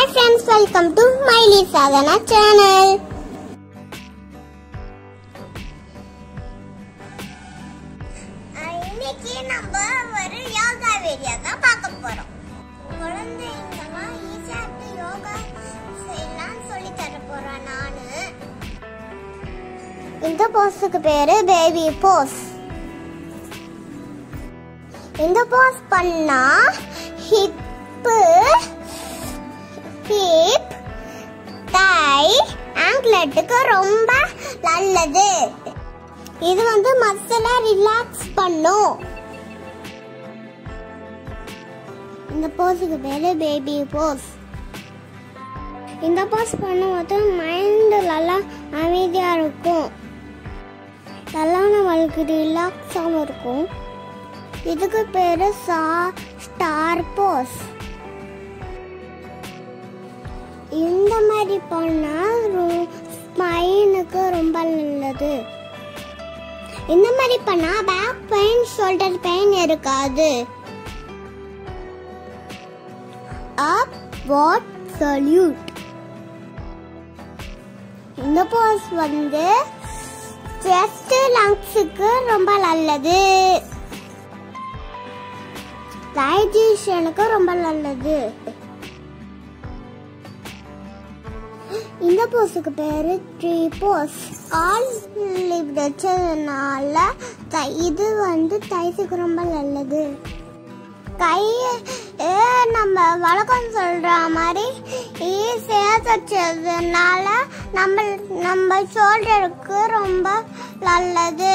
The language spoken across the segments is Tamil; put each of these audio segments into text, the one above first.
ஹாய் ஃப்ரெண்ட்ஸ் வெல்கம் டு மைலி சாதனா சேனல் இன்னைக்கு நம்ம ஒரு யோகா வீடியோ தான் பார்க்க போறோம் குழந்தைங்கலாம் ஈஸியா யோகா செய்யலாம்னு சொல்லி தர போறேன் நானு இந்த போஸுக்கு பேரு பேபி போஸ் இந்த போஸ் பண்ணா ஹிப்பு ஹிப் டை ஆங்க்லெட்டுக்கு ரொம்ப நல்லது இது வந்து மசிலை ரிலாக்ஸ் பண்ணும் இந்த போஸுக்கு பேரு பேபி போஸ் இந்த போஸ் பண்ணும்போது மைண்ட் நல்லா அமைதியா இருக்கும் நல்லா நம்மளுக்கு ரிலாக்ஸாகவும் இருக்கும் இதுக்கு பேரு சா ஸ்டார் போஸ் இந்த மாதிரி பண்ணா ஸ்மைனுக்கு ரொம்ப நல்லது இந்த மாதிரி பண்ணா பேக் பெயின் ஷோல்டர் பெயின் இருக்காது அப் வாட் சல்யூட் இந்த போஸ் வந்து செஸ்ட் லங்ஸுக்கு ரொம்ப நல்லது டைஜஷனுக்கு ரொம்ப நல்லது இந்த போஸுக்கு பேரு ட்ரீ போஸ் கால் வச்சதுனால தை- இது வந்து தைஸுக்கு ரொம்ப நல்லது கைய ஏ, நம்ம வழக்கம் சொல்ற மாதிரி ஈஸியா தச்சதுனால நம்ம நம்ம ஷோல்டருக்கு ரொம்ப நல்லது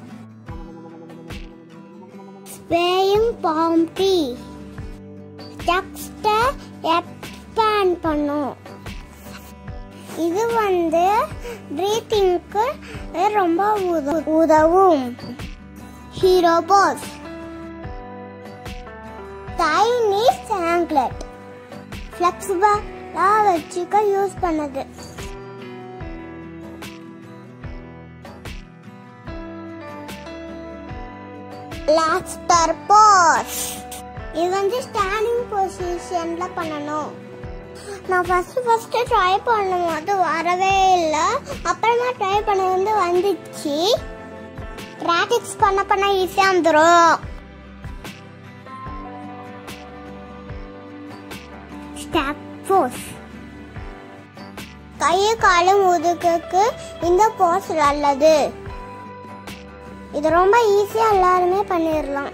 ஸ்பேயும் பாம்பி டெக்ஸ்ட எக்ஸ்பேண்ட் பண்ணும் இது வந்து பிரீத்திங்க்கு ரொம்ப உத- உதவும் ஹீரோ பாஸ் டைனி சாங்க்லெட் ஃப்ளெக்சிபிளா வச்சுக்க யூஸ் பண்ணது லாஸ்டர் போஸ் இது வந்து ஸ்டாண்டிங் பொசிஷன்ல பண்ணணும் நான் ஃபர்ஸ்ட் ஃபர்ஸ்ட் ட்ரை பண்ணும்போது வரவே இல்லை அப்புறமா ட்ரை பண்ண வந்து வந்துச்சு ப்ராக்டிஸ் பண்ண பண்ண ஈஸியாக வந்துடும் ஸ்டாக் போஸ் கை காலு முதுகுக்கு இந்த போஸ் நல்லது இது ரொம்ப ஈஸியா எல்லாருமே பண்ணிடலாம்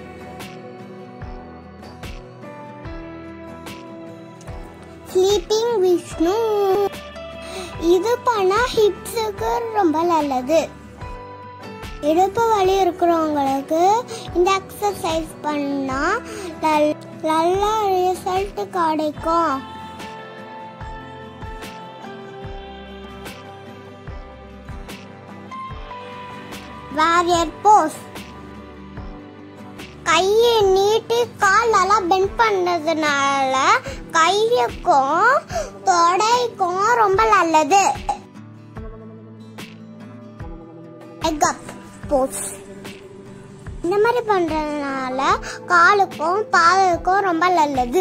ஸ்லீப்பிங் விஷ்ணு இது பண்ணா ஹிப்ஸுக்கு ரொம்ப நல்லது இடுப்பு வலி இருக்கிறவங்களுக்கு இந்த எக்ஸசைஸ் பண்ணா நல்- நல்ல ரிசல்ட் கிடைக்கும் வாரியர் போஸ் கையை நீட்டி கால் நல்லா பெண்ட் பண்ணதுனால கையுக்கும் தொடைக்கும் ரொம்ப நல்லது Leg up pose. இந்த மாதிரி பண்றதுனால காலுக்கும் பாதத்துக்கும் ரொம்ப நல்லது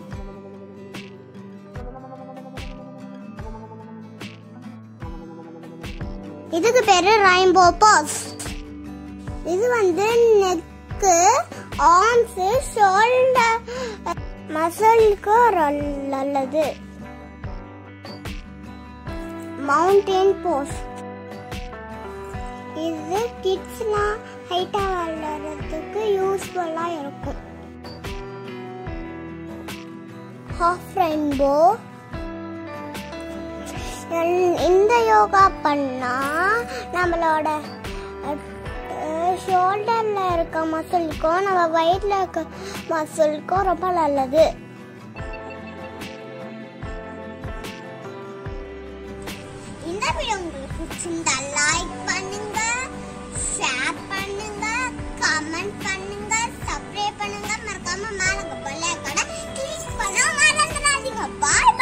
இதுக்கு பேரு ரெயின்போ போஸ் இது வந்து நெக்கு ஆர்ம்ஸ் ஷோல்டர் மசிலுக்கு நல்லது மவுண்டன் போஸ் இது கிட்ஸ்லாம் ஹைட்டா வளர்றதுக்கு யூஸ்ஃபுல்லா இருக்கும் ஹாஃப் ரெயின்போ இந்த யோகா பண்ணா நம்மளோட ஷோல்டர்ல இருக்க மசிலுக்கும் நம்ம வயிற்றுல இருக்க மசிலுக்கும் ரொம்ப நல்லது இந்த வீடியோ உங்களுக்கு பிடிச்சிருந்தா லைக் பண்ணுங்க ஷேர் பண்ணுங்க கமெண்ட் பண்ணுங்க சப்ஸ்கிரைப் பண்ணுங்க மறக்காம மேல பெல் ஐகானை கிளிக் பண்ண மறந்துடாதீங்க பாய்